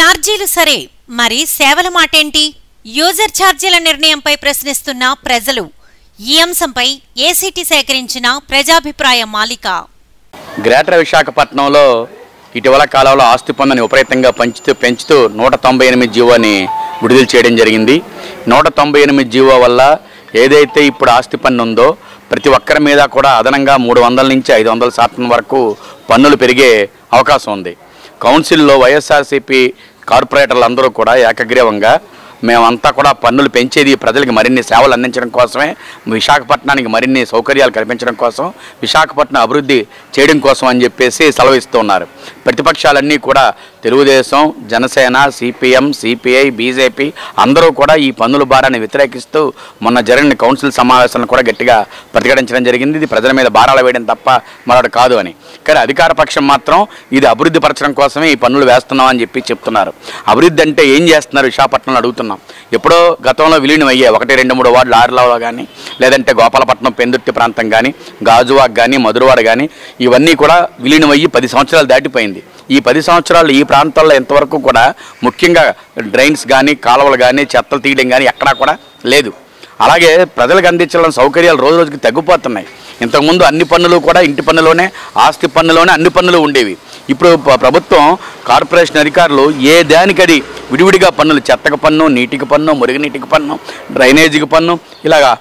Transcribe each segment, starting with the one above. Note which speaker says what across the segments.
Speaker 1: ఛార్జీలు సరే మరి సేవల మాటేంటి యూజర్ ఛార్జీల నిర్ణయంపై ప్రశ్నిస్తున్న ప్రజలు ఈ అంశంపై ఏసీటీ సేకరించిన ప్రజాభిప్రాయ మాలిక
Speaker 2: గ్రేటర్ విశాఖపట్నంలో ఇటీవల కాలంలో ఆస్తి పన్నుని విపరీతంగా పెంచుతూ పెంచుతూ నూట తొంభై ఎనిమిది జీవోని విడుదల చేయడం జరిగింది నూట తొంభై ఎనిమిది జీవో వల్ల ఏదైతే ఇప్పుడు ఆస్తి పన్ను ఉందో ప్రతి ఒక్కరి మీద కూడా అదనంగా మూడు వందల నుంచి ఐదు వందల శాతం వరకు పన్నులు పెరిగే అవకాశం ఉంది కౌన్సిల్లో వైఎస్ఆర్సీపీ కార్పొరేటర్లు అందరూ కూడా ఏకగ్రీవంగా మేమంతా కూడా పన్నులు పెంచేది ప్రజలకు మరిన్ని సేవలు అందించడం కోసమే విశాఖపట్నానికి మరిన్ని సౌకర్యాలు కల్పించడం కోసం విశాఖపట్నం అభివృద్ధి చేయడం కోసం అని చెప్పేసి సెలవిస్తూ ఉన్నారు ప్రతిపక్షాలన్నీ కూడా Telugu Desam Janasena CPM CPI BJP అందరూ కూడా ఈ పన్నుల భారాన్ని వ్యతిరేకిస్తూ మొన్న జరిగిన కౌన్సిల్ సమావేశాలను కూడా గట్టిగా ప్రతిఘటించడం జరిగింది ఇది ప్రజల మీద భారాలు వేయడం తప్ప మరొకటి కాదు అని కానీ అధికార పక్షం మాత్రం ఇది అభివృద్ధి పరచడం కోసమే ఈ పన్నులు వేస్తున్నాం అని చెప్పి చెప్తున్నారు అభివృద్ధి అంటే ఏం చేస్తున్నారు విశాఖపట్నంలో అడుగుతున్నాం ఎప్పుడో గతంలో విలీనం అయ్యాయి ఒకటి రెండు మూడు వార్డులు ఆరులో కానీ లేదంటే గోపాలపట్నం పెందుర్తి ప్రాంతం కానీ గాజువాక్ కానీ మధురవాడ కానీ ఇవన్నీ కూడా విలీనం అయ్యి పది సంవత్సరాలు దాటిపోయింది ఈ పది సంవత్సరాలు ఈ ప్రాంతాల్లో ఎంతవరకు కూడా ముఖ్యంగా డ్రైన్స్ కానీ కాలువలు కానీ చెత్తలు తీయడం కానీ ఎక్కడా కూడా లేదు అలాగే ప్రజలకు అందించాలని సౌకర్యాలు రోజు రోజుకి తగ్గిపోతున్నాయి ఇంతకుముందు అన్ని పన్నులు కూడా ఇంటి పన్నులోనే ఆస్తి పన్నులోనే అన్ని పన్నులు ఉండేవి ఇప్పుడు ప- ప్రభుత్వం కార్పొరేషన్ అధికారులు ఏ దానికది విడివిడిగా పన్నులు చెత్తకు పన్ను నీటికి పన్ను మురుగునీటికి పన్ను డ్రైనేజీకి పన్ను ఇలాగా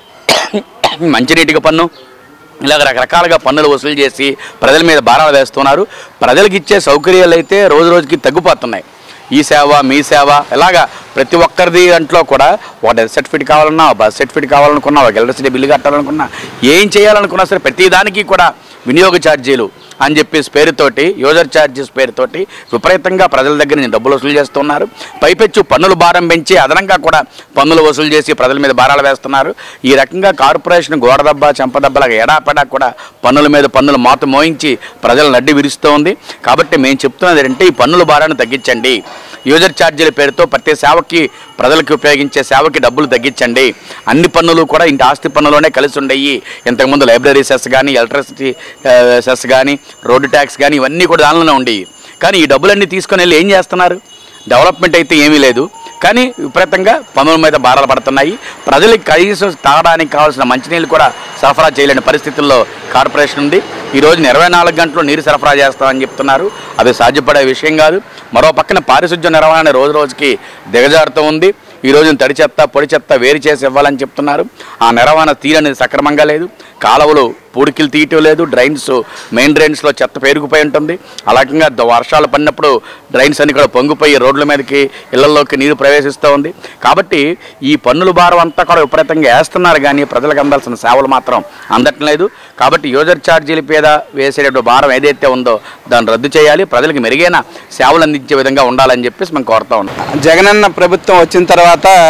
Speaker 2: మంచినీటికి పన్ను ఇలాగ రకరకాలుగా పన్నులు వసూలు చేసి ప్రజల మీద భారాలు వేస్తున్నారు ప్రజలకు ఇచ్చే సౌకర్యాలు అయితే రోజు రోజుకి తగ్గిపోతున్నాయి ఈ సేవ మీ సేవ ఇలాగా ప్రతి ఒక్కరిది దాంట్లో కూడా ఒక డెత్ సర్టిఫికేట్ కావాలన్నా ఒక బస్ సర్టిఫికేట్ కావాలనుకున్నా ఒక ఎలక్ట్రిసిటీ బిల్లు కట్టాలనుకున్నా ఏం చేయాలనుకున్నా సరే ప్రతి దానికి కూడా వినియోగ ఛార్జీలు అని చెప్పేసి పేరుతోటి యూజర్ ఛార్జెస్ పేరుతోటి విపరీతంగా ప్రజల దగ్గర నుంచి డబ్బులు వసూలు చేస్తున్నారు పైపెచ్చు పన్నుల భారం పెంచి అదనంగా కూడా పన్నులు వసూలు చేసి ప్రజల మీద భారాలు వేస్తున్నారు ఈ రకంగా కార్పొరేషన్ గోడదబ్బ చెంపదబ్బలాగా ఎడాపెడా కూడా పన్నుల మీద పన్నులు మాత మోయించి ప్రజలను అడ్డు విరుస్తోంది కాబట్టి మేము చెప్తున్నది ఏంటంటే ఈ పన్నుల భారాన్ని తగ్గించండి యూజర్ ఛార్జీల పేరుతో ప్రతి సేవకి ప్రజలకు ఉపయోగించే సేవకి డబ్బులు తగ్గించండి అన్ని పన్నులు కూడా ఇంటి ఆస్తి పన్నులోనే కలిసి ఉండయి ఇంతకుముందు లైబ్రరీ సెస్ కానీ ఎలక్ట్రిసిటీ ఆ, సెస్ కానీ రోడ్డు ట్యాక్స్ కానీ ఇవన్నీ కూడా దానిలోనే ఉండేవి కానీ ఈ డబ్బులన్నీ తీసుకొని వెళ్ళి ఏం చేస్తున్నారు డెవలప్మెంట్ అయితే ఏమీ లేదు కానీ విపరీతంగా పన్నుల మీద భారాలు పడుతున్నాయి ప్రజలకు కనీసం తాగడానికి కావాల్సిన మంచినీళ్ళు కూడా సరఫరా చేయలేని పరిస్థితుల్లో కార్పొరేషన్ ఉంది ఈ రోజు ఇరవై నాలుగు గంటలు నీరు సరఫరా చేస్తామని చెప్తున్నారు అది సాధ్యపడే విషయం కాదు మరో పక్కన పారిశుధ్య నిర్వహణ రోజు రోజుకి దిగజారుతూ ఉంది ఈ రోజున తడి చెత్త పొడి చెత్త వేరు చేసి ఇవ్వాలని చెప్తున్నారు ఆ నిర్వహణ తీరనేది సక్రమంగా లేదు కాలువలు పూడికిలు తీయటం లేదు డ్రైన్స్ మెయిన్ డ్రైన్స్లో చెత్త పేరుకుపోయి ఉంటుంది అలాగంగా ద- వర్షాలు పడినప్పుడు డ్రైన్స్ అన్ని కూడా పొంగిపోయి రోడ్ల మీదకి ఇళ్లలోకి నీరు ప్రవేశిస్తూ ఉంది కాబట్టి ఈ పన్నుల భారం అంతా కూడా విపరీతంగా వేస్తున్నారు కానీ ప్రజలకు అందాల్సిన సేవలు మాత్రం అందటం లేదు కాబట్టి యూజర్ ఛార్జీల మీద వేసేటటువంటి భారం ఏదైతే ఉందో దాన్ని రద్దు చేయాలి ప్రజలకు మెరుగైన సేవలు అందించే విధంగా ఉండాలని చెప్పేసి మేము కోరుతా ఉన్నాం
Speaker 3: జగనన్న ప్రభుత్వం వచ్చిన తర్వాత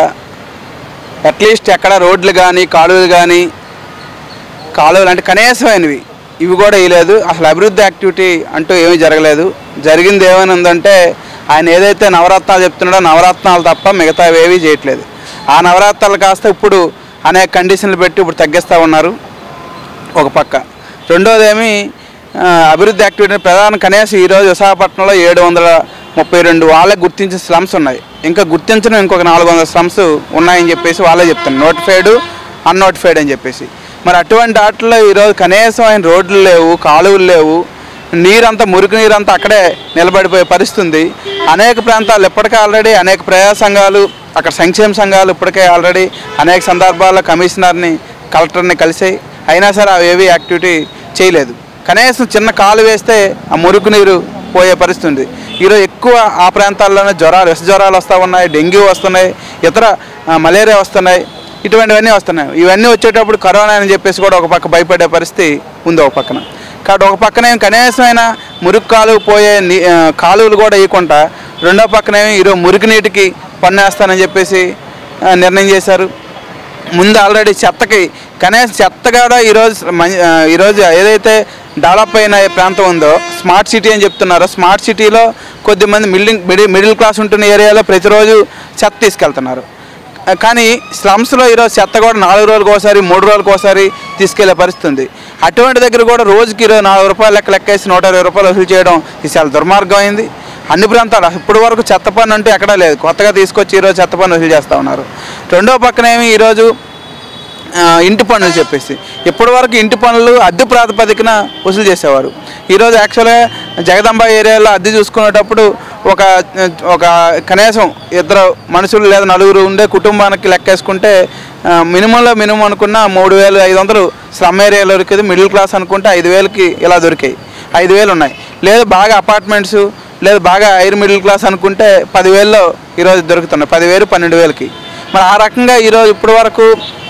Speaker 3: అట్లీస్ట్ ఎక్కడ రోడ్లు కానీ కాలువలు కానీ కాలువలు అంటే కనీసమైనవి ఇవి కూడా వేయలేదు అసలు అభివృద్ధి యాక్టివిటీ అంటూ ఏమీ జరగలేదు జరిగింది ఏమైనా ఉందంటే ఆయన ఏదైతే నవరత్నాలు చెప్తున్నాడో నవరత్నాలు తప్ప మిగతా ఏవీ చేయట్లేదు ఆ నవరత్నాలు కాస్త ఇప్పుడు అనేక కండిషన్లు పెట్టి ఇప్పుడు తగ్గిస్తూ ఉన్నారు ఒక పక్క రెండోది ఏమి ఆ, అభివృద్ధి యాక్టివిటీ ప్రధాన కనీసం ఈరోజు విశాఖపట్నంలో ఏడు వందల ముప్పై రెండు వాళ్ళే గుర్తించిన స్లమ్స్ ఉన్నాయి ఇంకా గుర్తించిన ఇంకొక నాలుగు వందల స్లమ్స్ ఉన్నాయని చెప్పేసి వాళ్ళే చెప్తున్నారు నోటిఫైడ్ అన్నోటిఫైడ్ అని చెప్పేసి మరి అటువంటి వాటిల్లో ఈరోజు కనీసం ఆయన రోడ్లు లేవు కాలువలు లేవు నీరంతా మురికి నీరంతా అక్కడే నిలబడిపోయే పరిస్థితి ఉంది అనేక ప్రాంతాలు ఇప్పటికే ఆల్రెడీ అనేక ప్రజా సంఘాలు అక్కడ సంక్షేమ సంఘాలు ఇప్పటికే ఆల్రెడీ అనేక సందర్భాల్లో కమిషనర్ని కలెక్టర్ని కలిసాయి అయినా సరే అవి ఏవి యాక్టివిటీ చేయలేదు కనీసం చిన్న కాలు వేస్తే ఆ మురుకు నీరు పోయే పరిస్థితి ఉంది ఈరోజు ఎక్కువ ఆ ప్రాంతాల్లోనే జ్వరాలు విష జ్వరాలు వస్తూ ఉన్నాయి డెంగ్యూ వస్తున్నాయి ఇతర ఆ, మలేరియా వస్తున్నాయి ఇటువంటివన్నీ వస్తున్నాయి ఇవన్నీ వచ్చేటప్పుడు కరోనా అని చెప్పేసి కూడా ఒక పక్క భయపడే పరిస్థితి ఉంది ఒక పక్కన కాబట్టి ఒక పక్కనే కనీసమైన మురికి కాలువ పోయే నీ- ఆ, కాలువలు కూడా వేయకుండా రెండో పక్కనేమో ఈరోజు మురికి నీటికి పన్ను వేస్తానని చెప్పేసి ఆ, నిర్ణయం చేశారు ముందు ఆల్రెడీ చెత్తకి కనీసం చెత్త కూడా ఈరోజు మం- ఆ, ఈరోజు ఏదైతే డెవలప్ అయిన ప్రాంతం ఉందో స్మార్ట్ సిటీ అని చెప్తున్నారో స్మార్ట్ సిటీలో కొద్దిమంది మిడిల్ మిడిల్ మిడిల్ క్లాస్ ఉంటున్న ఏరియాలో ప్రతిరోజు చెత్త తీసుకెళ్తున్నారు ఆ, కానీ స్లమ్స్లో ఈరోజు చెత్త కూడా నాలుగు రోజులకు ఒకసారి మూడు రోజులకు ఒకసారి తీసుకెళ్లే పరిస్థితి ఉంది అటువంటి దగ్గర కూడా రోజుకి ఇరవై నాలుగు రూపాయలు లెక్క లెక్కేసి నూట ఇరవై రూపాయలు వసూలు చేయడం ఇది చాలా దుర్మార్గం అయింది అన్ని ప్రాంతాలు ఇప్పటి వరకు చెత్త పన్ను అంటూ ఎక్కడా లేదు కొత్తగా తీసుకొచ్చి ఈరోజు చెత్త పన్ను వసూలు చేస్తూ ఉన్నారు రెండో పక్కనేమి ఈరోజు ఆ, ఇంటి పన్నులు చెప్పేసి ఇప్పటి వరకు ఇంటి పన్నులు అద్దె ప్రాతిపదికన వసూలు చేసేవారు ఈరోజు యాక్చువల్గా జగదంబ ఏరియాలో అద్దె చూసుకునేటప్పుడు ఒక ఒక కనీసం ఇద్దరు మనుషులు లేదా నలుగురు ఉండే కుటుంబానికి లెక్కేసుకుంటే ఆ, మినిమంలో మినిమం అనుకున్న మూడు వేలు ఐదు వందలు స్లమ్ ఏరియాలో దొరికేది మిడిల్ క్లాస్ అనుకుంటే ఐదు వేలకి ఇలా దొరికాయి ఐదు వేలు ఉన్నాయి లేదు బాగా అపార్ట్మెంట్స్ లేదు బాగా హైర్ మిడిల్ క్లాస్ అనుకుంటే పదివేల్లో ఈరోజు దొరుకుతున్నాయి పదివేలు పన్నెండు వేలకి మరి ఆ రకంగా ఈరోజు ఇప్పటి వరకు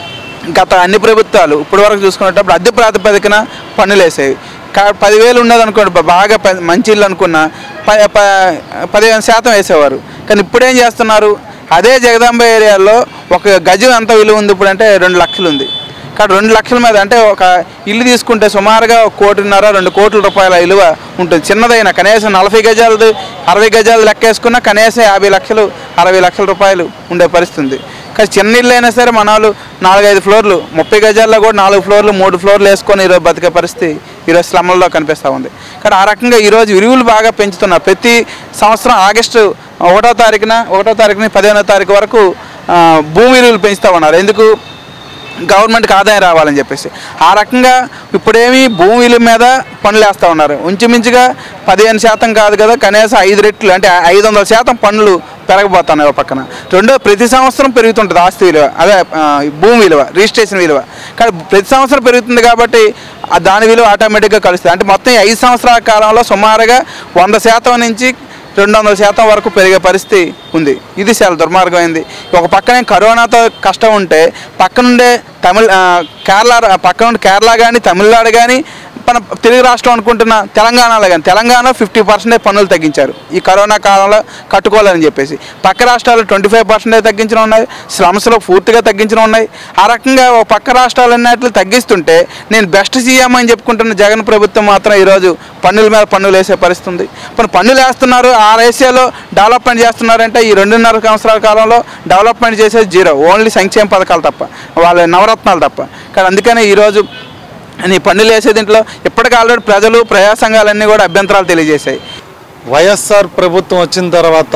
Speaker 3: గత అన్ని ప్రభుత్వాలు ఇప్పటి వరకు చూసుకునేటప్పుడు అద్దె ప్రాతిపదికన పన్నులు వేసేవి కా పదివేలు ఉన్నది అనుకోండి బా- బాగా పె- మంచి ఇల్లు అనుకున్న ప ప- పదిహేను శాతం వేసేవారు కానీ ఇప్పుడు ఏం చేస్తున్నారు అదే జగదాంబ ఏరియాలో ఒక గజం ఎంత విలువ ఉంది ఇప్పుడు అంటే రెండు లక్షలు ఉంది కాబట్టి రెండు లక్షల మీద అంటే ఒక ఇల్లు తీసుకుంటే సుమారుగా ఒక కోటిన్నర రెండు కోట్ల రూపాయల విలువ ఉంటుంది చిన్నదైన కనీసం నలభై గజాలది అరవై గజాలు లెక్కేసుకున్నా కనీసం యాభై లక్షలు అరవై లక్షల రూపాయలు ఉండే పరిస్థితి ఉంది కానీ చిన్న ఇల్లు అయినా సరే మన వాళ్ళు నాలుగైదు ఫ్లోర్లు ముప్పై గజాల్లో కూడా నాలుగు ఫ్లోర్లు మూడు ఫ్లోర్లు వేసుకొని ఈరోజు బతికే పరిస్థితి ఈరోజు స్లమ్లలో కనిపిస్తూ ఉంది కానీ ఆ రకంగా ఈరోజు విలువలు బాగా పెంచుతున్నారు ప్రతి సంవత్సరం ఆగస్టు ఒకటో తారీఖున ఒకటో తారీఖున పదిహేనో తారీఖు వరకు ఆ, భూమి విలువలు పెంచుతూ ఉన్నారు ఎందుకు గవర్నమెంట్కి ఆదాయం రావాలని చెప్పేసి ఆ రకంగా ఇప్పుడేమి భూమిల మీద పన్నులు వేస్తూ ఉన్నారు ఇంచుమించుగా పదిహేను శాతం కాదు కదా కనీసం ఐదు రెట్లు అంటే ఐదు వందల శాతం పన్నులు పెరగబోతున్నాయి ఒక పక్కన రెండో ప్రతి సంవత్సరం పెరుగుతుంటుంది ఆస్తి విలువ అదే ఆ, భూమి విలువ రిజిస్ట్రేషన్ విలువ కానీ ప్రతి సంవత్సరం పెరుగుతుంది కాబట్టి ఆ దాని విలువ ఆటోమేటిక్గా కలుస్తుంది అంటే మొత్తం ఈ ఐదు సంవత్సరాల కాలంలో సుమారుగా వంద శాతం నుంచి రెండు వందల శాతం వరకు పెరిగే పరిస్థితి ఉంది ఇది చాలా దుర్మార్గమైంది ఒక పక్కనే కరోనాతో కష్టం ఉంటే పక్కనుండే తమిళ ఆ, కేరళ రా- పక్కన నుండి కేరళ కానీ తమిళనాడు కానీ మన తెలుగు రాష్ట్రం అనుకుంటున్న తెలంగాణలో కానీ తెలంగాణ ఫిఫ్టీ పర్సెంటేజ్ పన్నులు తగ్గించారు ఈ కరోనా కాలంలో కట్టుకోవాలని చెప్పేసి పక్క రాష్ట్రాలు ట్వంటీ ఫైవ్ పర్సెంటేజ్ తగ్గించడం ఉన్నాయి స్లమ్స్లో పూర్తిగా తగ్గించడం ఉన్నాయి ఆ రకంగా ఒక పక్క రాష్ట్రాలు అన్నట్లు తగ్గిస్తుంటే నేను బెస్ట్ సీఎం అని చెప్పుకుంటున్న జగన్ ప్రభుత్వం మాత్రం ఈరోజు పన్నుల మీద పన్నులు వేసే పరిస్థితి ఉంది మరి పన్నులు వేస్తున్నారు ఆ రేషియోలో డెవలప్మెంట్ చేస్తున్నారంటే ఈ రెండున్నర సంవత్సరాల కాలంలో డెవలప్మెంట్ చేసేది జీరో ఓన్లీ సంక్షేమ పథకాలు తప్ప వాళ్ళ నవరత్నాలు తప్ప కానీ అందుకనే ఈరోజు నీ పన్నులు వేసే దీంట్లో ఇప్పటికి ఆల్రెడీ ప్రజలు ప్రజా సంఘాలన్నీ కూడా అభ్యంతరాలు తెలియజేశాయి
Speaker 4: వైఎస్ఆర్ ప్రభుత్వం వచ్చిన తర్వాత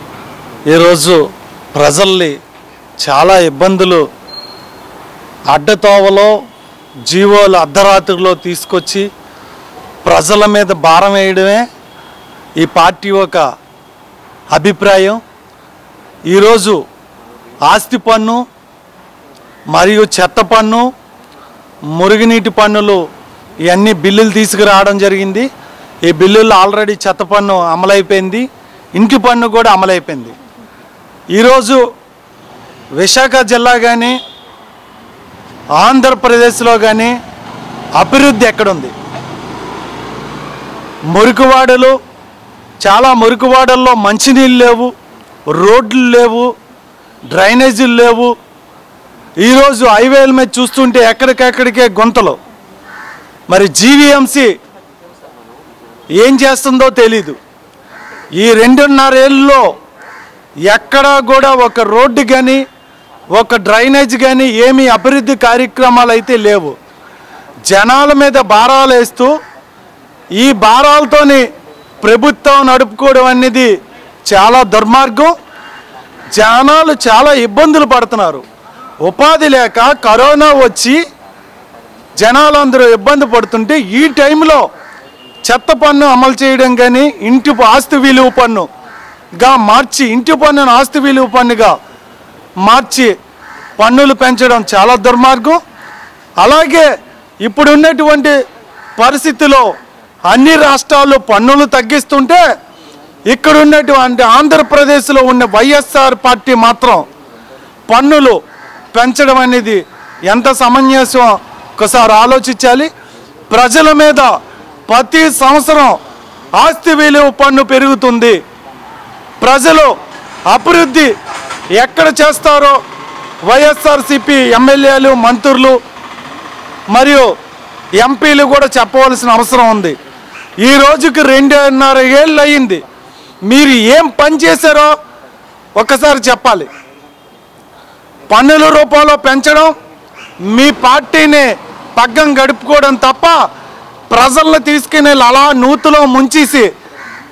Speaker 4: ఈరోజు ప్రజల్ని చాలా ఇబ్బందులు అడ్డతోవలో జీవోలు అర్ధరాత్రిలో తీసుకొచ్చి ప్రజల మీద భారం వేయడమే ఈ పార్టీ ఒక అభిప్రాయం ఈరోజు ఆస్తి పన్ను మరియు చెత్త పన్ను మురుగునీటి పన్నులు ఇవన్నీ బిల్లులు తీసుకురావడం జరిగింది ఈ బిల్లులు ఆల్రెడీ చెత్త పన్ను అమలైపోయింది ఇంటి పన్ను కూడా అమలైపోయింది ఈరోజు విశాఖ జిల్లా కానీ ఆంధ్రప్రదేశ్లో కానీ అభివృద్ధి ఎక్కడుంది మురికివాడలు చాలా మురికివాడల్లో మంచినీళ్ళు లేవు రోడ్లు లేవు డ్రైనేజీలు లేవు ఈరోజు హైవేల మీద చూస్తుంటే ఎక్కడికెక్కడికే గుంతలు మరి జీవీఎంసీ ఏం చేస్తుందో తెలీదు ఈ రెండున్నరేళ్ళలో ఎక్కడా కూడా ఒక రోడ్డు కానీ ఒక డ్రైనేజ్ కానీ ఏమీ అభివృద్ధి కార్యక్రమాలు అయితే లేవు జనాల మీద భారాలు వేస్తూ ఈ భారాలతోని ప్రభుత్వం నడుపుకోవడం అనేది చాలా దుర్మార్గం జనాలు చాలా ఇబ్బందులు పడుతున్నారు ఉపాధి లేక కరోనా వచ్చి జనాలందరూ ఇబ్బంది పడుతుంటే ఈ టైంలో చెత్త పన్ను అమలు చేయడం కానీ ఇంటి ఆస్తి విలువ పన్నుగా మార్చి ఇంటి పన్నును ఆస్తి విలువ పన్నుగా మార్చి పన్నులు పెంచడం చాలా దుర్మార్గం అలాగే ఇప్పుడు ఉన్నటువంటి పరిస్థితిలో అన్ని రాష్ట్రాలు పన్నులు తగ్గిస్తుంటే ఇక్కడ ఉన్నటువంటి ఆంధ్రప్రదేశ్లో ఉన్న వైఎస్ఆర్ పార్టీ మాత్రం పన్నులు పెంచడం అనేది ఎంత సమంజసం ఒకసారి ఆలోచించాలి ప్రజల మీద ప్రతి సంవత్సరం ఆస్తి విలువ పన్ను పెరుగుతుంది ప్రజలు అభివృద్ధి ఎక్కడ చేస్తారో వైఎస్ఆర్సిపి ఎమ్మెల్యేలు మంత్రులు మరియు ఎంపీలు కూడా చెప్పవలసిన అవసరం ఉంది ఈ రోజుకి రెండున్నర ఏళ్ళు అయ్యింది మీరు ఏం పని చేశారో ఒక్కసారి చెప్పాలి పన్నుల రూపంలో పెంచడం మీ పార్టీని పగ్గం గడుపుకోవడం తప్ప ప్రజలను తీసుకుని అలా నూతులో ముంచేసి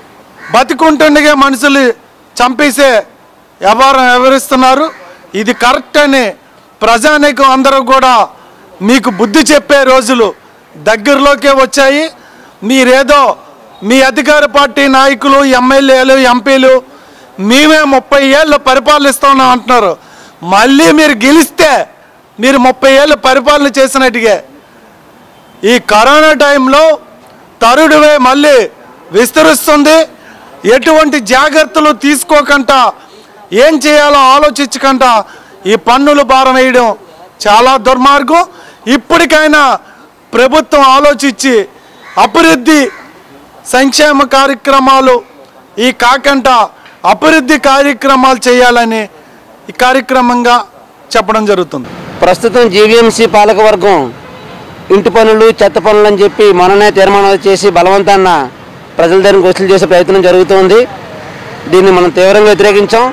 Speaker 4: బతికుంటుండగా మనుషులు చంపేసే వ్యవహారం వివరిస్తున్నారు ఇది కరెక్ట్ అని ప్రజానీకం అందరూ కూడా మీకు బుద్ధి చెప్పే రోజులు దగ్గరలోకే వచ్చాయి మీరేదో మీ అధికార పార్టీ నాయకులు ఎమ్మెల్యేలు ఎంపీలు మేమే ముప్పై ఏళ్ళు పరిపాలిస్తున్నాం అంటున్నారు మళ్ళీ మీరు గెలిస్తే మీరు ముప్పై ఏళ్ళు పరిపాలన చేసినట్టుగా ఈ కరోనా టైంలో తరుడువే మళ్ళీ విస్తరిస్తుంది ఎటువంటి జాగ్రత్తలు తీసుకోకుండా ఏం చేయాలో ఆలోచించకుండా ఈ పన్నులు భారం వేయడం చాలా దుర్మార్గం ఇప్పటికైనా ప్రభుత్వం ఆలోచించి అభివృద్ధి సంక్షేమ కార్యక్రమాలు ఈ కాకుండా అభివృద్ధి కార్యక్రమాలు చేయాలని ఈ కార్యక్రమంగా చెప్పడం జరుగుతుంది
Speaker 5: ప్రస్తుతం జీవీఎంసీ పాలకవర్గం ఇంటి పనులు చెత్త పనులు అని చెప్పి మొన్ననే తీర్మానాలు చేసి బలవంతాన్న ప్రజల దగ్గర వసూలు చేసే ప్రయత్నం జరుగుతుంది దీన్ని మనం తీవ్రంగా వ్యతిరేకించాం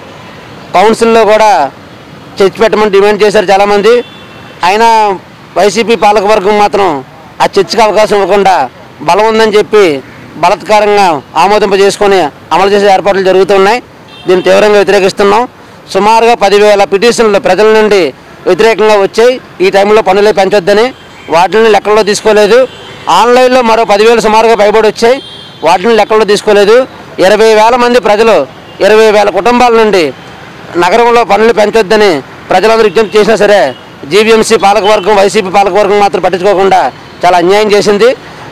Speaker 5: కౌన్సిల్లో కూడా చర్చ పెట్టమని డిమాండ్ చేశారు చాలామంది అయినా వైసీపీ పాలకవర్గం మాత్రం ఆ చర్చకు అవకాశం ఇవ్వకుండా బలం ఉందని చెప్పి బలత్కారంగా ఆమోదింపజేసుకొని అమలు చేసే ఏర్పాట్లు జరుగుతున్నాయి దీన్ని తీవ్రంగా వ్యతిరేకిస్తున్నాం సుమారుగా పదివేల పిటిషన్లు ప్రజల నుండి వ్యతిరేకంగా వచ్చాయి ఈ టైంలో పన్నులే పెంచొద్దని వాటిని లెక్కల్లో తీసుకోలేదు ఆన్లైన్లో మరో పదివేలు సుమారుగా పైబడి వచ్చాయి వాటిని లెక్కల్లో తీసుకోలేదు ఇరవై వేల మంది ప్రజలు ఇరవై వేల కుటుంబాల నుండి నగరంలో పనులు పెంచొద్దని ప్రజలందరూ విజ్ఞప్తి చేసినా సరే జీవీఎంసీ పాలకవర్గం వైసీపీ పాలకవర్గం మాత్రం పట్టించుకోకుండా చాలా అన్యాయం చేసింది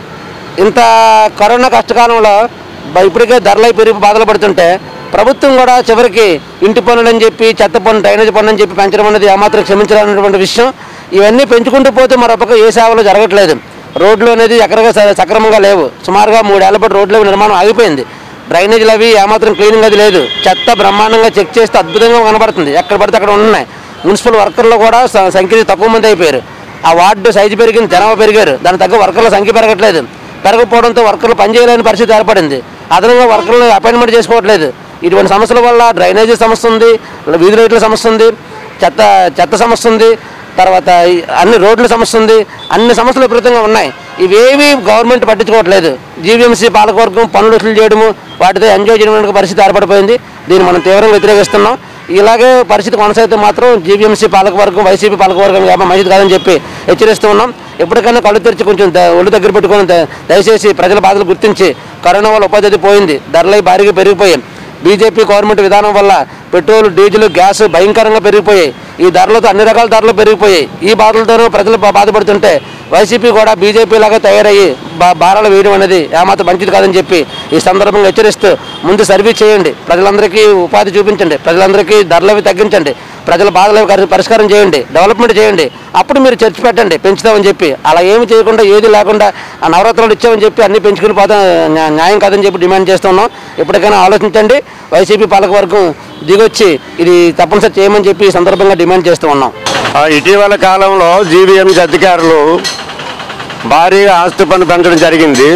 Speaker 5: ఇంత కరోనా కష్టకాలంలో బ- ఇప్పటికే ధరలై పెరిగి బాధలు పడుతుంటే ప్రభుత్వం కూడా చివరికి ఇంటి పనులు అని చెప్పి చెత్త పన్ను డ్రైనేజ్ పన్ను అని చెప్పి పెంచడం అనేది ఏమాత్రం క్షమించలేనటువంటి విషయం ఇవన్నీ పెంచుకుంటూ పోతే మరొక ఏ సేవలు జరగట్లేదు రోడ్లు అనేది ఎక్కడగా స- సక్రమంగా లేవు సుమారుగా మూడేళ్ల పాటు రోడ్ల నిర్మాణం ఆగిపోయింది డ్రైనేజీలు అవి ఏమాత్రం క్లీనింగ్ అది లేదు చెత్త బ్రహ్మాండంగా చెక్ చేస్తే అద్భుతంగా కనబడుతుంది ఎక్కడ పడితే అక్కడ ఉన్నాయి మున్సిపల్ వర్కర్లు కూడా స- సంఖ్య తక్కువ మంది అయిపోయారు ఆ వార్డు సైజు పెరిగింది జనాభా పెరిగారు దాని తగ్గ వర్కర్ల సంఖ్య పెరగట్లేదు పెరగకపోవడంతో వర్కర్లు పనిచేయలేని పరిస్థితి ఏర్పడింది అదనంగా వర్కర్లు అపాయింట్మెంట్ చేసుకోవట్లేదు ఇటువంటి సమస్యల వల్ల డ్రైనేజీ సమస్య ఉంది వీధి లైట్ల సమస్య ఉంది చెత్త చెత్త సమస్య ఉంది తర్వాత ఈ అన్ని రోడ్ల సమస్య ఉంది అన్ని సమస్యలు విపరీతంగా ఉన్నాయి ఇవేవి గవర్నమెంట్ పట్టించుకోవట్లేదు జీవీఎంసీ పాలకవర్గం పనులు వసూలు చేయడము వాటితో ఎంజాయ్ చేయడం పరిస్థితి ఏర్పడిపోయింది దీన్ని మనం తీవ్రంగా వ్యతిరేకిస్తున్నాం ఇలాగే పరిస్థితి కొనసాగితే మాత్రం జీవీఎంసీ పాలకవర్గం వైసీపీ పాలకవర్గం ఏమో మంచిది కాదని చెప్పి హెచ్చరిస్తూ ఉన్నాం ఎప్పటికైనా కళ్ళు తెరిచి కొంచెం ద- ఒళ్ళు దగ్గర పెట్టుకొని ద- దయచేసి ప్రజల బాధలు గుర్తించి కరోనా వల్ల ఉపాధి అది పోయింది ధరలై భారీగా పెరిగిపోయాయి బీజేపీ గవర్నమెంట్ విధానం వల్ల పెట్రోల్ డీజిల్ గ్యాస్ భయంకరంగా పెరిగిపోయాయి ఈ ధరలతో అన్ని రకాల ధరలు పెరిగిపోయాయి ఈ బాధలతోనూ ప్రజలు బా- బాధపడుతుంటే వైసీపీ కూడా బీజేపీ లాగా తయారయ్యి బా భారాలు వేయడం అనేది ఏమాత్రం మంచిది కాదని చెప్పి ఈ సందర్భంగా హెచ్చరిస్తూ ముందు సర్వీస్ చేయండి ప్రజలందరికీ ఉపాధి చూపించండి ప్రజలందరికీ ధరలు అవి తగ్గించండి ప్రజల బాధలు అవి కరి- పరిష్కారం చేయండి డెవలప్మెంట్ చేయండి అప్పుడు మీరు చర్చ పెట్టండి పెంచుతామని చెప్పి అలా ఏమి చేయకుండా ఏది లేకుండా ఆ నవరాత్రులు ఇచ్చామని చెప్పి అన్ని పెంచుకుని పోతాం న్యా- న్యాయం కాదని చెప్పి డిమాండ్ చేస్తున్నాం ఎప్పటికైనా ఆలోచించండి వైసీపీ పాలకవర్గం దిగొచ్చి ఇది తప్పనిసరి చేయమని చెప్పి ఈ సందర్భంగా డిమాండ్ చేస్తూ ఉన్నాం
Speaker 6: ఆ ఇటీవల కాలంలో జీవీఎంసీ అధికారులు భారీగా ఆస్తి పన్ను పెంచడం జరిగింది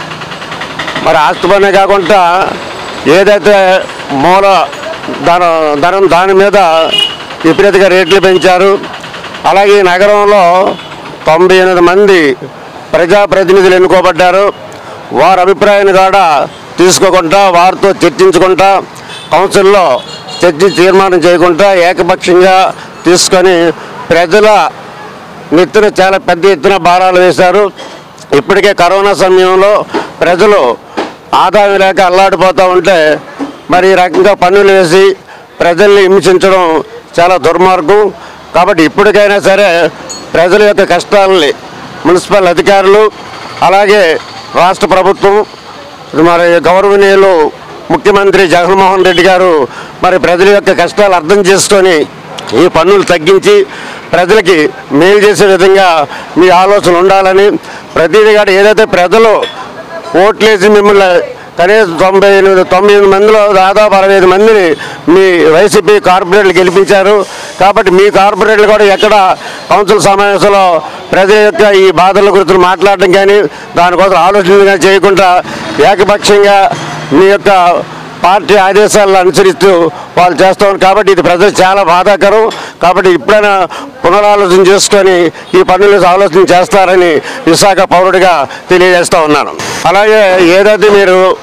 Speaker 6: మరి ఆస్తి పన్నే కాకుండా ఏదైతే మూల ధన ధనం దాని మీద విపరీతంగా రేట్లు పెంచారు అలాగే ఈ నగరంలో తొంభై ఎనిమిది మంది ప్రజాప్రతినిధులు ఎన్నుకోబడ్డారు వారి అభిప్రాయాన్ని కూడా తీసుకోకుండా వారితో చర్చించుకుంటా కౌన్సిల్లో చర్చి తీర్మానం చేయకుండా ఏకపక్షంగా తీసుకొని ప్రజల నెత్తిన చాలా పెద్ద ఎత్తున భారాలు వేశారు ఇప్పటికే కరోనా సమయంలో ప్రజలు ఆదాయం లేక అల్లాడిపోతూ ఉంటే మరి ఈ రకంగా పన్నులు వేసి ప్రజల్ని హింసించడం చాలా దుర్మార్గం కాబట్టి ఇప్పటికైనా సరే ప్రజల యొక్క కష్టాలని మున్సిపల్ అధికారులు అలాగే రాష్ట్ర ప్రభుత్వం మరి గౌరవనీయులు ముఖ్యమంత్రి జగన్మోహన్ రెడ్డి గారు మరి ప్రజల యొక్క కష్టాలు అర్థం చేసుకొని ఈ పన్నులు తగ్గించి ప్రజలకి మేలు చేసే విధంగా మీ ఆలోచన ఉండాలని ప్రతిదీ కూడా ఏదైతే ప్రజలు ఓట్లేసి మిమ్మల్ని కనీసం తొంభై ఎనిమిది తొంభై ఎనిమిది మందిలో దాదాపు అరవై ఐదు మందిని మీ వైసీపీ కార్పొరేట్లు గెలిపించారు కాబట్టి మీ కార్పొరేట్లు కూడా ఎక్కడ కౌన్సిల్ సమావేశంలో ప్రజల యొక్క ఈ బాధల గురించి మాట్లాడడం కానీ దానికోసం ఆలోచన కానీ చేయకుండా ఏకపక్షంగా మీ యొక్క పార్టీ ఆదేశాలను అనుసరిస్తూ వాళ్ళు చేస్తాం కాబట్టి ఇది ప్రజలు చాలా బాధాకరం కాబట్టి ఇప్పుడైనా పునరాలోచన చేసుకొని ఈ పనులు ఆలోచన చేస్తారని విశాఖ పౌరుడిగా తెలియజేస్తూ ఉన్నాను అలాగే ఏదైతే మీరు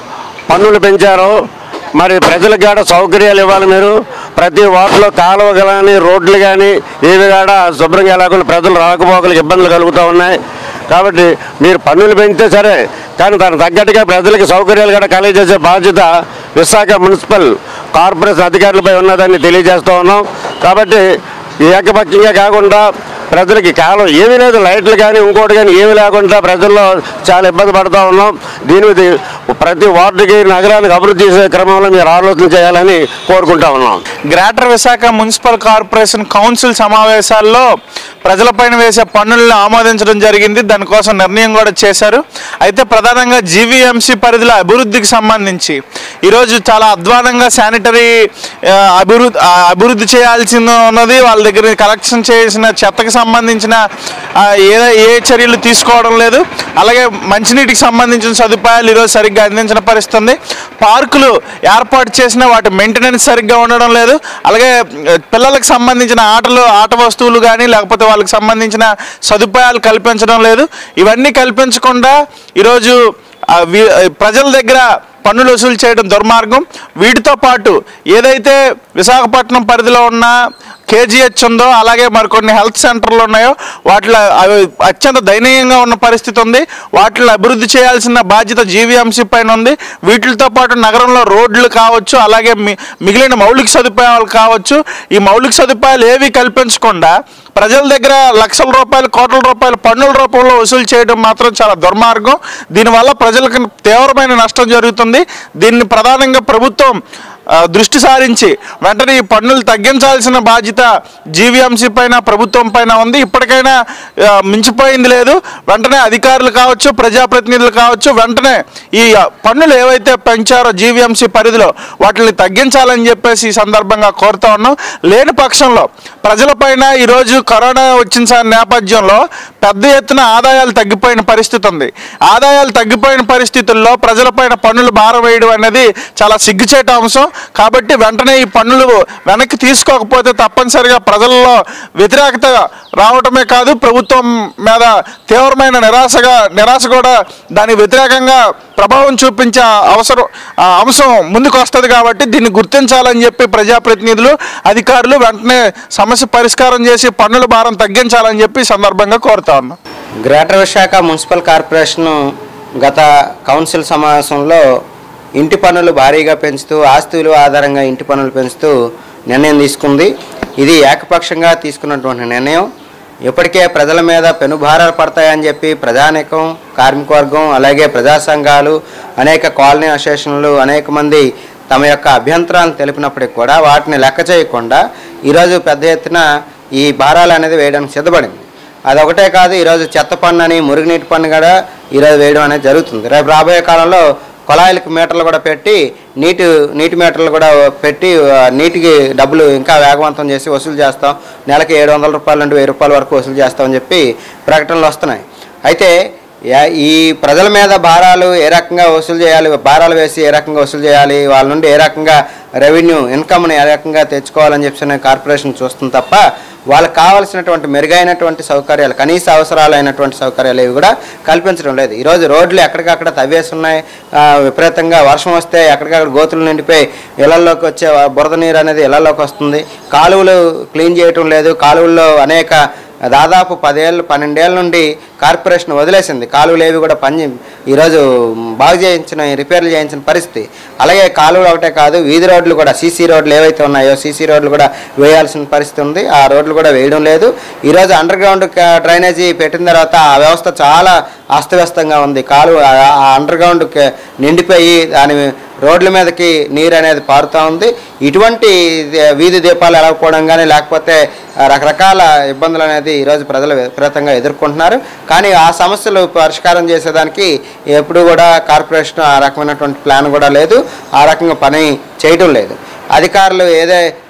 Speaker 6: పన్నులు పెంచారో మరి ప్రజలకు కూడా సౌకర్యాలు ఇవ్వాలి మీరు ప్రతి వార్డులో కాలువ కానీ రోడ్లు కానీ ఏవి కూడా శుభ్రంగా లేకుండా ప్రజలు రాకపోకలకు ఇబ్బందులు కలుగుతూ ఉన్నాయి కాబట్టి మీరు పన్నులు పెంచితే సరే కానీ దానికి తగ్గట్టుగా ప్రజలకు సౌకర్యాలు కూడా కలిగజేసే బాధ్యత విశాఖ మున్సిపల్ కార్పొరేషన్ అధికారులపై ఉన్నదని తెలియజేస్తూ ఉన్నాం కాబట్టి ఏకపక్షంగా కాకుండా ప్రజలకి కాలం ఏమీ లేదు లైట్లు కానీ ఇంకోటి కానీ ఏమీ లేకుండా ప్రజల్లో చాలా ఇబ్బంది పడుతూ ఉన్నాం దీని మీద ప్రతి వార్డుకి నగరానికి అభివృద్ధి చేసే క్రమంలో మీరు ఆలోచన చేయాలని కోరుకుంటా ఉన్నాం
Speaker 7: greater Visakha municipal corporation council సమావేశాల్లో ప్రజలపైన వేసే పన్నులను ఆమోదించడం జరిగింది దానికోసం నిర్ణయం కూడా చేశారు అయితే ప్రధానంగా జీవీఎంసీ పరిధిలో అభివృద్ధికి సంబంధించి ఈరోజు చాలా అధ్వానంగా శానిటరీ అభివృద్ధి ఆ, అభివృద్ధి చేయాల్సి ఉన్నది వాళ్ళ దగ్గర కలెక్షన్ చేసిన చెత్తకి సంబంధించిన ఆ, ఏ ఏ చర్యలు తీసుకోవడం లేదు అలాగే మంచినీటికి సంబంధించిన సదుపాయాలు ఈరోజు సరిగ్గా అందించిన పరిస్థితి ఉంది పార్కులు ఏర్పాటు చేసిన వాటి మెయింటెనెన్స్ సరిగ్గా ఉండడం లేదు అలాగే ఆ, పిల్లలకు సంబంధించిన ఆటలు ఆట వస్తువులు కానీ లేకపోతే వాళ్ళకి సంబంధించిన సదుపాయాలు కల్పించడం లేదు ఇవన్నీ కల్పించకుండా ఈరోజు ఆ, వీ- ప్రజల దగ్గర పన్నులు వసూలు చేయడం దుర్మార్గం వీటితో పాటు ఏదైతే విశాఖపట్నం పరిధిలో ఉన్న కేజీహెచ్ ఉందో అలాగే మరికొన్ని హెల్త్ సెంటర్లు ఉన్నాయో వాటిలో అవి అత్యంత దయనీయంగా ఉన్న పరిస్థితి ఉంది వాటిని అభివృద్ధి చేయాల్సిన బాధ్యత జీవీఎంసీ పైన ఉంది వీటితో పాటు నగరంలో రోడ్లు కావచ్చు అలాగే మి- మిగిలిన మౌలిక సదుపాయాలు కావచ్చు ఈ మౌలిక సదుపాయాలు ఏవి కల్పించకుండా ప్రజల దగ్గర లక్షల రూపాయలు కోట్ల రూపాయలు పన్నుల రూపంలో వసూలు చేయడం మాత్రం చాలా దుర్మార్గం దీనివల్ల ప్రజలకు తీవ్రమైన నష్టం జరుగుతుంది దీన్ని ప్రధానంగా ప్రభుత్వం ఆ, దృష్టి సారించి వెంటనే ఈ పన్నులు తగ్గించాల్సిన బాధ్యత జీవీఎంసీ పైన ప్రభుత్వం పైన ఉంది ఇప్పటికైనా ఆ, మించిపోయింది లేదు వెంటనే అధికారులు కావచ్చు ప్రజాప్రతినిధులు కావచ్చు వెంటనే ఈ ఆ, పన్నులు ఏవైతే పెంచారో జీవీఎంసీ పరిధిలో వాటిని తగ్గించాలని చెప్పేసి ఈ సందర్భంగా కోరుతా ఉన్నాం లేని పక్షంలో ప్రజలపైన ఈరోజు కరోనా వచ్చిన స- నేపథ్యంలో పెద్ద ఎత్తున ఆదాయాలు తగ్గిపోయిన పరిస్థితి ఉంది ఆదాయాలు తగ్గిపోయిన పరిస్థితుల్లో ప్రజలపైన పన్నులు భారం వేయడం అనేది చాలా సిగ్గుచేట అంశం కాబట్టి వెంటనే ఈ పన్నులు వెనక్కి తీసుకోకపోతే తప్పనిసరిగా ప్రజల్లో వ్యతిరేకత రావటమే కాదు ప్రభుత్వం మీద తీవ్రమైన నిరాశగా నిరాశ కూడా దాని వ్యతిరేకంగా ప్రభావం చూపించే అవసరం ఆ అంశం ముందుకు వస్తుంది కాబట్టి దీన్ని గుర్తించాలని చెప్పి ప్రజాప్రతినిధులు అధికారులు వెంటనే సమస్య పరిష్కారం చేసి పన్నుల భారం తగ్గించాలని చెప్పి ఈ సందర్భంగా కోరుతా ఉన్నాం
Speaker 8: గ్రేటర్ విశాఖ మున్సిపల్ కార్పొరేషన్ గత కౌన్సిల్ సమావేశంలో ఇంటి పన్నులు భారీగా పెంచుతూ ఆస్తి విలువ ఆధారంగా ఇంటి పన్నులు పెంచుతూ నిర్ణయం తీసుకుంది ఇది ఏకపక్షంగా తీసుకున్నటువంటి నిర్ణయం ఇప్పటికే ప్రజల మీద పెనుభారాలు పడతాయని చెప్పి ప్రజానీకం కార్మికవర్గం అలాగే ప్రజా సంఘాలు అనేక కాలనీ అసోసియేషన్లు అనేక మంది తమ యొక్క అభ్యంతరాలను తెలిపినప్పటికి కూడా వాటిని లెక్క చేయకుండా ఈరోజు పెద్ద ఎత్తున ఈ భారాలు అనేది వేయడానికి సిద్ధపడింది అదొకటే కాదు ఈరోజు చెత్త పన్ను అని మురుగునీటి పన్ను కూడా ఈరోజు వేయడం అనేది జరుగుతుంది రేపు రాబోయే కాలంలో కుళాయిలకు మీటర్లు కూడా పెట్టి నీటి నీటి మీటర్లు కూడా పెట్టి ఆ, నీటికి డబ్బులు ఇంకా వేగవంతం చేసి వసూలు చేస్తాం నెలకి ఏడు వందల రూపాయల నుండి వెయ్యి రూపాయల వరకు వసూలు చేస్తామని చెప్పి ప్రకటనలు వస్తున్నాయి అయితే యా- ఈ ప్రజల మీద భారాలు ఏ రకంగా వసూలు చేయాలి భారాలు వేసి ఏ రకంగా వసూలు చేయాలి వాళ్ళ నుండి ఏ రకంగా రెవెన్యూ ఇన్కమ్ని ఏ రకంగా తెచ్చుకోవాలని చెప్పి కార్పొరేషన్ చూస్తుంది తప్ప వాళ్ళకి కావాల్సినటువంటి మెరుగైనటువంటి సౌకర్యాలు కనీస అవసరాలైనటువంటి సౌకర్యాలు ఇవి కూడా కల్పించడం లేదు ఈరోజు రోడ్లు ఎక్కడికక్కడ తవ్వేసి ఉన్నాయి ఆ, విపరీతంగా వర్షం వస్తే ఎక్కడికక్కడ గోతులు నిండిపోయి ఇళ్లలోకి వచ్చే బురద నీరు అనేది ఇళ్లలోకి వస్తుంది కాలువలు క్లీన్ చేయటం లేదు కాలువల్లో అనేక దాదాపు పదేళ్ళు పన్నెండేళ్ళ నుండి కార్పొరేషన్ వదిలేసింది కాలువలు ఏవి కూడా పని ఈరోజు బాగు చేయించిన రిపేర్లు చేయించిన పరిస్థితి అలాగే కాలువలు ఒకటే కాదు వీధి రోడ్లు కూడా సీసీ రోడ్లు ఏవైతే ఉన్నాయో సీసీ రోడ్లు కూడా వేయాల్సిన పరిస్థితి ఉంది ఆ రోడ్లు కూడా వేయడం లేదు ఈరోజు అండర్ గ్రౌండ్ డ్రైనేజీ పెట్టిన తర్వాత ఆ వ్యవస్థ చాలా అస్తవ్యస్తంగా ఉంది కాలువ ఆ- ఆ అండర్ గ్రౌండ్ నిండిపోయి దాని రోడ్ల మీదకి నీరు అనేది పారుతూ ఉంది ఇటువంటి ది- వీధి దీపాలు ఎలగకపోవడం కానీ లేకపోతే ఆ, రకరకాల ఇబ్బందులు అనేది ఈరోజు ప్రజలు విపరీతంగా ఎదుర్కొంటున్నారు కానీ ఆ సమస్యలు పరిష్కారం చేసేదానికి ఎప్పుడు కూడా కార్పొరేషన్ ఆ రకమైనటువంటి ప్లాన్ కూడా లేదు ఆ రకంగా పని చేయడం లేదు అధికారులు ఏదే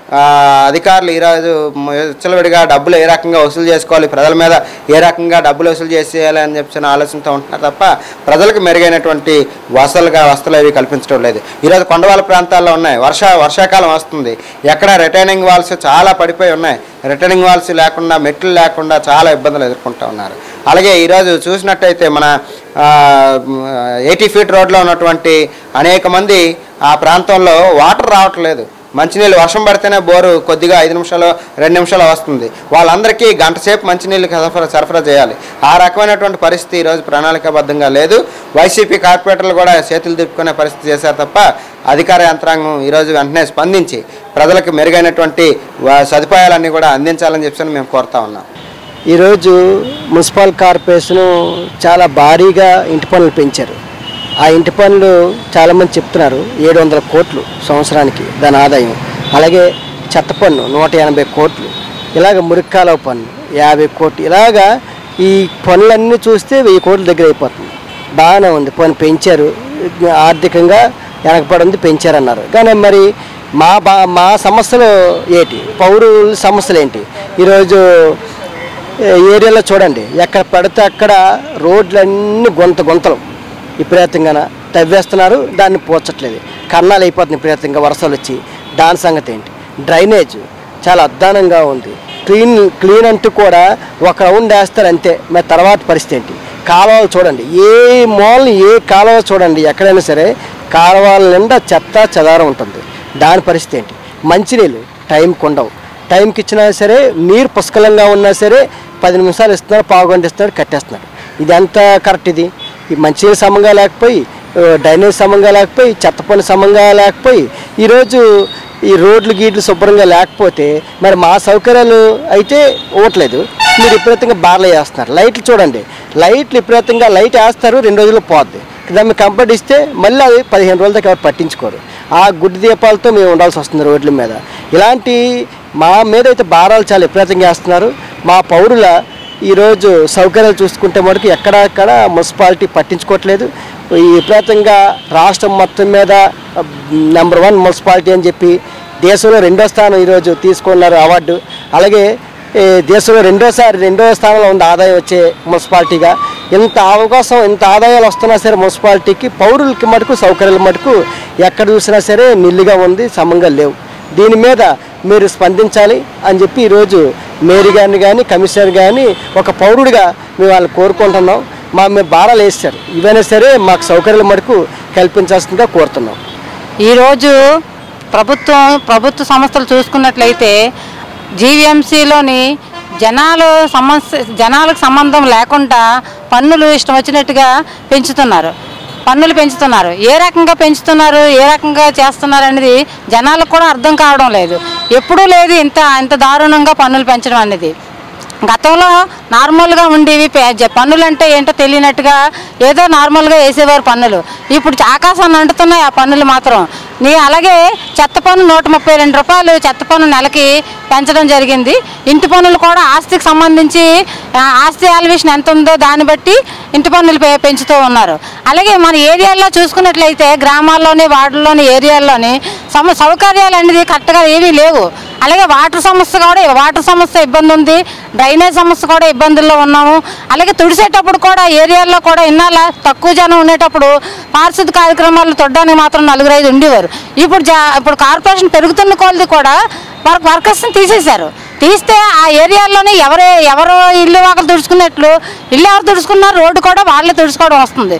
Speaker 8: ఆ, అధికారులు ఈరోజు విచ్చలవిడిగా డబ్బులు ఏ రకంగా వసూలు చేసుకోవాలి ప్రజల మీద ఏ రకంగా డబ్బులు వసూలు చేసేయాలి అని చెప్పిన ఆలోచనతో ఉంటున్నారు తప్ప ప్రజలకు మెరుగైనటువంటి వసతులుగా వసతులు అవి కల్పించడం లేదు ఈరోజు కొండవాళ్ళ ప్రాంతాల్లో ఉన్నాయి వర్ష వర్షాకాలం వస్తుంది ఎక్కడ రిటైనింగ్ వాల్స్ చాలా పడిపోయి ఉన్నాయి రిటర్నింగ్ వాల్స్ లేకుండా మెట్లు లేకుండా చాలా ఇబ్బందులు ఎదుర్కొంటూ ఉన్నారు అలాగే ఈరోజు చూసినట్టయితే మన ఎయిటీ ఫీట్ రోడ్లో ఉన్నటువంటి అనేక మంది ఆ ప్రాంతంలో వాటర్ రావట్లేదు మంచినీళ్ళు వర్షం పడితేనే బోరు కొద్దిగా ఐదు నిమిషాలు రెండు నిమిషాలు వస్తుంది వాళ్ళందరికీ గంట సేపు మంచినీళ్ళు సరఫరా సరఫరా చేయాలి ఆ రకమైనటువంటి పరిస్థితి ఈరోజు ప్రణాళికాబద్ధంగా లేదు వైసీపీ కార్పొరేటర్లు కూడా చేతులు తిప్పుకునే పరిస్థితి చేశారు తప్ప అధికార యంత్రాంగం ఈరోజు వెంటనే స్పందించి ప్రజలకు మెరుగైనటువంటి వ- సదుపాయాలన్నీ కూడా అందించాలని చెప్పి మేము కోరుతా ఉన్నాం
Speaker 9: ఈరోజు మున్సిపల్ కార్పొరేషను చాలా భారీగా ఇంటి పనులు పెంచారు ఆ ఇంటి పనులు చాలామంది చెప్తున్నారు ఏడు వందల కోట్లు సంవత్సరానికి దాని ఆదాయం అలాగే చెత్త పన్ను నూట ఎనభై కోట్లు ఇలాగ మురిక్కాలవ పన్ను యాభై కోట్లు ఇలాగా ఈ పనులన్నీ చూస్తే వెయ్యి కోట్ల దగ్గర అయిపోతుంది బాగానే ఉంది పన్ను పెంచారు ఆర్థికంగా వెనకబడింది పెంచారన్నారు కానీ మరి మా బా మా సమస్యలు ఏంటి పౌరుల సమస్యలు ఏంటి ఈరోజు ఏ ఏరియాలో చూడండి ఎక్కడ పడితే అక్కడ రోడ్లన్నీ గుంత గుంతలు విపరీతంగా తవ్వేస్తున్నారు దాన్ని పోచట్లేదు కన్నాలు అయిపోతుంది విపరీతంగా వర్షాలు వచ్చి దాని సంగతి ఏంటి డ్రైనేజ్ చాలా అద్దానంగా ఉంది క్లీన్ క్లీన్ అంటూ కూడా ఒక రౌండ్ వేస్తారు అంతే మరి తర్వాత పరిస్థితి ఏంటి కాలువలు చూడండి ఏ మూలని ఏ కాలువ చూడండి ఎక్కడైనా సరే కాలువల నిండా చెత్త చెదారం ఉంటుంది దాని పరిస్థితి ఏంటి మంచినీళ్ళు టైంకి ఉండవు టైంకి ఇచ్చినా సరే నీరు పుష్కలంగా ఉన్నా సరే పది నిమిషాలు ఇస్తున్నారు పావు గంట ఇస్తున్నాడు కట్టేస్తున్నాడు ఇది ఎంత కరెక్ట్ ఇది ఈ మంచినీళ్ళు సమంగా లేకపోయి ఆ, డ్రైనేజ్ సమంగా లేకపోయి చెత్త పని సమంగా లేకపోయి ఈరోజు ఈ రోడ్లు గీట్లు శుభ్రంగా లేకపోతే మరి మా సౌకర్యాలు అయితే ఇవ్వట్లేదు మీరు విపరీతంగా బార్లు వేస్తున్నారు లైట్లు చూడండి లైట్లు విపరీతంగా లైట్ వేస్తారు రెండు రోజులు పోద్ది దాన్ని కంప్లీట్ ఇస్తే మళ్ళీ అది పదిహేను రోజుల దాకా ఎవరు పట్టించుకోరు ఆ గుడ్డి దీపాలతో మేము ఉండాల్సి వస్తుంది రోడ్ల మీద ఇలాంటి మా మీద అయితే భారాలు చాలా విపరీతంగా వేస్తున్నారు మా పౌరుల ఈరోజు సౌకర్యాలు చూసుకుంటే మటుకు ఎక్కడెక్కడ మున్సిపాలిటీ పట్టించుకోవట్లేదు ఈ విపరీతంగా రాష్ట్రం మొత్తం మీద నెంబర్ వన్ మున్సిపాలిటీ అని చెప్పి దేశంలో రెండో స్థానం ఈరోజు తీసుకున్నారు అవార్డు అలాగే ఈ దేశంలో రెండోసారి రెండో స్థానంలో ఉంది ఆదాయం వచ్చే మున్సిపాలిటీగా ఇంత అవకాశం ఇంత ఆదాయాలు వస్తున్నా సరే మున్సిపాలిటీకి పౌరులకి మటుకు సౌకర్యాల మటుకు ఎక్కడ చూసినా సరే నిల్లుగా ఉంది సమంగా లేవు దీని మీద మీరు స్పందించాలి అని చెప్పి ఈరోజు మేరీ గారిని కానీ కమిషనర్ కానీ ఒక పౌరుడిగా మేము వాళ్ళని కోరుకుంటున్నాం మా మీద భారాలు వేస్తారు ఇవైనా సరే మాకు సౌకర్యాల మటుకు కల్పించాల్సిందిగా కోరుతున్నాం
Speaker 10: ఈరోజు ప్రభుత్వం ప్రభుత్వ సంస్థలు చూసుకున్నట్లయితే జీవీఎంసీలోని జనాలు సమస్య జనాలకు సంబంధం లేకుండా పన్నులు ఇష్టం వచ్చినట్టుగా పెంచుతున్నారు పన్నులు పెంచుతున్నారు ఏ రకంగా పెంచుతున్నారు ఏ రకంగా చేస్తున్నారు అనేది జనాలకు కూడా అర్థం కావడం లేదు ఎప్పుడూ లేదు ఇంత ఇంత దారుణంగా పన్నులు పెంచడం అనేది గతంలో నార్మల్గా ఉండేవి పే- జ- పన్నులు అంటే ఏంటో తెలియనట్టుగా ఏదో నార్మల్గా వేసేవారు పన్నులు ఇప్పుడు ఆకాశాన్ని అంటుతున్నాయి ఆ పన్నులు మాత్రం నీ అలాగే చెత్త పన్ను నూట ముప్పై రెండు రూపాయలు చెత్త పన్ను నెలకి పెంచడం జరిగింది ఇంటి పన్నులు కూడా ఆస్తికి సంబంధించి ఆ, ఆస్తి వాల్యుయేషన్ ఎంత ఉందో దాన్ని బట్టి ఇంటి పన్నులు పె- పెంచుతూ ఉన్నారు అలాగే మన ఏరియాల్లో చూసుకున్నట్లయితే గ్రామాల్లోని వార్డుల్లోని ఏరియాల్లోని సమ సౌకర్యాలు అనేది కరెక్ట్గా ఏమీ లేవు అలాగే వాటర్ సమస్య కూడా వాటర్ సమస్య ఇబ్బంది ఉంది డ్రైనేజ్ సమస్య కూడా ఇబ్బందుల్లో ఉన్నాము అలాగే తుడిసేటప్పుడు కూడా ఏరియాల్లో కూడా ఇన్నాళ్ళ తక్కువ జనం ఉండేటప్పుడు పారిశుద్ధ కార్యక్రమాలు తొడడానికి మాత్రం నలుగురు ఐదు ఉండేవారు ఇప్పుడు జా ఇప్పుడు కార్పొరేషన్ పెరుగుతున్న కొలది కూడా వర్క్ వర్కర్స్ని తీసేశారు తీస్తే ఆ ఏరియాలోనే ఎవరే ఎవరు ఇల్లు వాకలు తుడుచుకున్నట్లు ఇల్లు ఎవరు తుడుచుకున్నారు రోడ్డు కూడా వాళ్ళే తుడుచుకోవడం వస్తుంది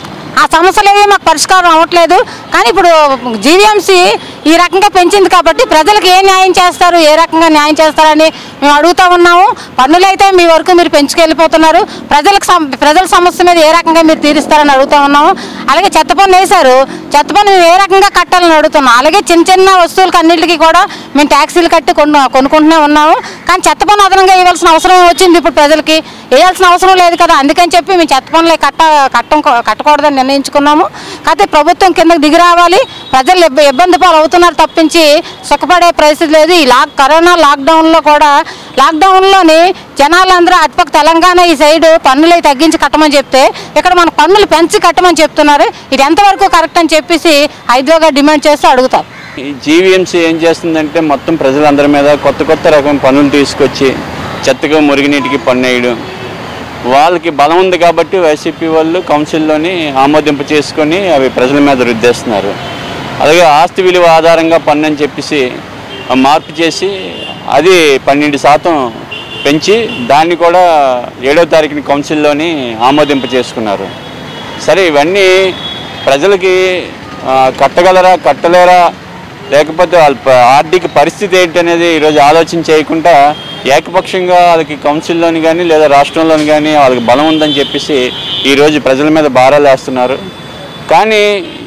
Speaker 10: ఆ సమస్యలు ఏవి మాకు పరిష్కారం అవ్వట్లేదు కానీ ఇప్పుడు జీవీఎంసీ ఈ రకంగా పెంచింది కాబట్టి ప్రజలకు ఏ న్యాయం చేస్తారు ఏ రకంగా న్యాయం చేస్తారని మేము అడుగుతా ఉన్నాము పన్నులు అయితే మీ వరకు మీరు పెంచుకెళ్ళిపోతున్నారు ప్రజలకు సమ- ప్రజల సమస్య మీద ఏ రకంగా మీరు తీరుస్తారని అడుగుతా ఉన్నాము అలాగే చెత్త పన్ను వేశారు చెత్త పన్ను మేము ఏ రకంగా కట్టాలని అడుగుతున్నాం అలాగే చిన్న చిన్న వస్తువులకు అన్నింటికి కూడా మేము ట్యాక్సీలు కట్టి కొను కొనుక్కుంటూనే ఉన్నాము కానీ చెత్త పన్ను అదనంగా ఇవ్వాల్సిన అవసరం వచ్చింది ఇప్పుడు ప్రజలకి వేయాల్సిన అవసరం లేదు కదా అందుకని చెప్పి మేము చెత్త పనులే కట్ట కట్టం కట్టకూడదని నిర్ణయించుకున్నాము కాకపోతే ప్రభుత్వం కిందకి దిగి రావాలి ప్రజలు ఇబ్బ- ఇబ్బంది పాలు అవుతున్నారు తప్పించి సుఖపడే పరిస్థితి లేదు ఈ లాక్ కరోనా లాక్డౌన్లో కూడా లాక్డౌన్లోని జనాలందరూ అటుపక్క తెలంగాణ ఈ సైడ్ పన్నులు అవి తగ్గించి కట్టమని చెప్తే ఇక్కడ మన పన్నులు పెంచి కట్టమని చెప్తున్నారు ఇది ఎంతవరకు కరెక్ట్ అని చెప్పేసి హైదరాబాద్ డిమాండ్ చేస్తూ అడుగుతారు
Speaker 11: ఈ జీవీఎంసీ ఏం చేస్తుందంటే మొత్తం ప్రజలందరి మీద కొత్త కొత్త రకం పనులు తీసుకొచ్చి చెత్తగా మురుగునీటికి పన్నేయడం వాళ్ళకి బలం ఉంది కాబట్టి వైసీపీ వాళ్ళు కౌన్సిల్లోని ఆమోదింపు చేసుకొని అవి ప్రజల మీద రుద్దేస్తున్నారు అలాగే ఆస్తి విలువ ఆధారంగా పన్ను అని చెప్పేసి ఆ మార్పు చేసి అది పన్నెండు శాతం పెంచి దాన్ని కూడా ఏడో తారీఖున కౌన్సిల్లోని ఆమోదింపు చేసుకున్నారు సరే ఇవన్నీ ప్రజలకి ఆ, కట్టగలరా కట్టలేరా లేకపోతే వాళ్ళ ప- ఆర్థిక పరిస్థితి ఏంటనేది ఈరోజు ఆలోచన చేయకుండా ఏకపక్షంగా వాళ్ళకి కౌన్సిల్లోని కానీ లేదా రాష్ట్రంలోని కానీ వాళ్ళకి బలం ఉందని చెప్పేసి ఈరోజు ప్రజల మీద భారాలు వేస్తున్నారు కానీ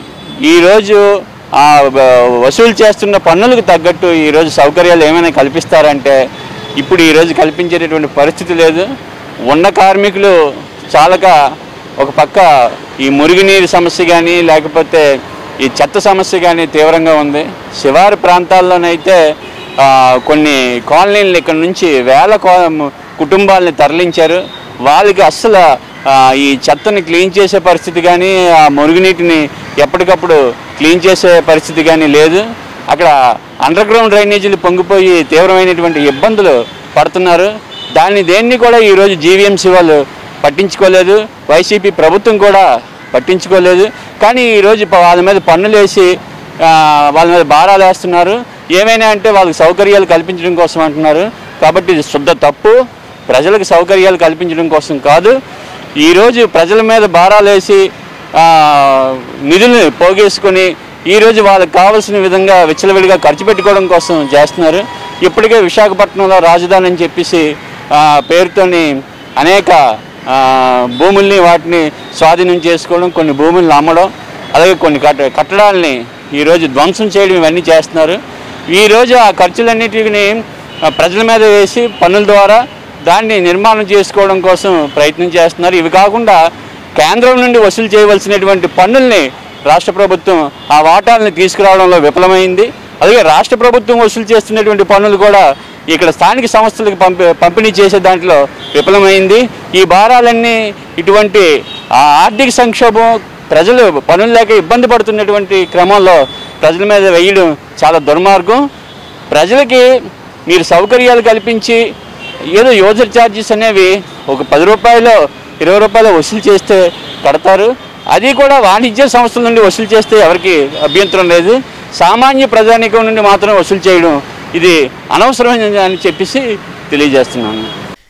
Speaker 11: ఈరోజు ఆ వ- వసూలు చేస్తున్న పన్నులకు తగ్గట్టు ఈరోజు సౌకర్యాలు ఏమైనా కల్పిస్తారంటే ఇప్పుడు ఈరోజు కల్పించేటటువంటి పరిస్థితి లేదు ఉన్న కార్మికులు చాలక ఒక పక్క ఈ మురుగునీరు సమస్య కానీ లేకపోతే ఈ చెత్త సమస్య కానీ తీవ్రంగా ఉంది శివారు ప్రాంతాల్లోనైతే ఆ, కొన్ని కాలనీలు ఇక్కడ నుంచి వేల కో- కుటుంబాలని తరలించారు వాళ్ళకి అస్సలు ఆ, ఈ చెత్తని క్లీన్ చేసే పరిస్థితి కానీ ఆ మురుగునీటిని ఎప్పటికప్పుడు క్లీన్ చేసే పరిస్థితి కానీ లేదు అక్కడ అండర్ గ్రౌండ్ డ్రైనేజీలు పొంగిపోయి తీవ్రమైనటువంటి ఇబ్బందులు పడుతున్నారు దాన్ని దేన్ని కూడా ఈరోజు జీవీఎంసీ వాళ్ళు పట్టించుకోలేదు వైసీపీ ప్రభుత్వం కూడా పట్టించుకోలేదు కానీ ఈరోజు ప- వాళ్ళ మీద పన్నులు వేసి ఆ, వాళ్ళ మీద భారాలు వేస్తున్నారు ఏమైనా అంటే వాళ్ళకి సౌకర్యాలు కల్పించడం కోసం అంటున్నారు కాబట్టి ఇది శుద్ధ తప్పు ప్రజలకు సౌకర్యాలు కల్పించడం కోసం కాదు ఈరోజు ప్రజల మీద భారాలు వేసి ఆ, నిధుల్ని పోగేసుకొని ఈరోజు వాళ్ళకి కావాల్సిన విధంగా విచ్చలవిడిగా ఖర్చు పెట్టుకోవడం కోసం చేస్తున్నారు ఇప్పటికే విశాఖపట్నంలో రాజధాని అని చెప్పేసి ఆ, పేరుతోని అనేక ఆ, భూముల్ని వాటిని స్వాధీనం చేసుకోవడం కొన్ని భూములను అమ్మడం అలాగే కొన్ని కట్ట కట్టడాలని ఈరోజు ధ్వంసం చేయడం ఇవన్నీ చేస్తున్నారు ఈరోజు ఆ ఖర్చులన్నిటిని ఆ, ప్రజల మీద వేసి పన్నుల ద్వారా దాన్ని నిర్మాణం చేసుకోవడం కోసం ప్రయత్నం చేస్తున్నారు ఇవి కాకుండా కేంద్రం నుండి వసూలు చేయవలసినటువంటి పన్నుల్ని రాష్ట్ర ప్రభుత్వం ఆ వాటాలను తీసుకురావడంలో విఫలమైంది అలాగే రాష్ట్ర ప్రభుత్వం వసూలు చేస్తున్నటువంటి పన్నులు కూడా ఇక్కడ స్థానిక సంస్థలకు పంపి పంపిణీ చేసే దాంట్లో విఫలమైంది ఈ భారాలన్నీ ఇటువంటి ఆ ఆర్థిక సంక్షోభం ప్రజలు పనులు లేక ఇబ్బంది పడుతున్నటువంటి క్రమంలో ప్రజల మీద వేయడం చాలా దుర్మార్గం ప్రజలకి మీరు సౌకర్యాలు కల్పించి ఏదో యూజర్ ఛార్జెస్ అనేవి ఒక పది రూపాయలు ఇరవై రూపాయలు వసూలు చేస్తే కడతారు అది కూడా వాణిజ్య సంస్థల నుండి వసూలు చేస్తే ఎవరికి అభ్యంతరం లేదు సామాన్య ప్రజానీకం నుండి మాత్రం వసూలు చేయడం ఇది అనవసరం అని చెప్పేసి తెలియజేస్తున్నాను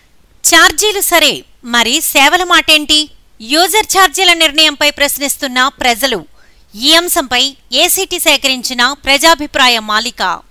Speaker 1: ఛార్జీలు సరే మరి సేవల మాటేంటి యూజర్ ఛార్జీల నిర్ణయంపై ప్రశ్నిస్తున్న ప్రజలు ఈ అంశంపై ఏసీటీ సేకరించిన ప్రజాభిప్రాయ మాలిక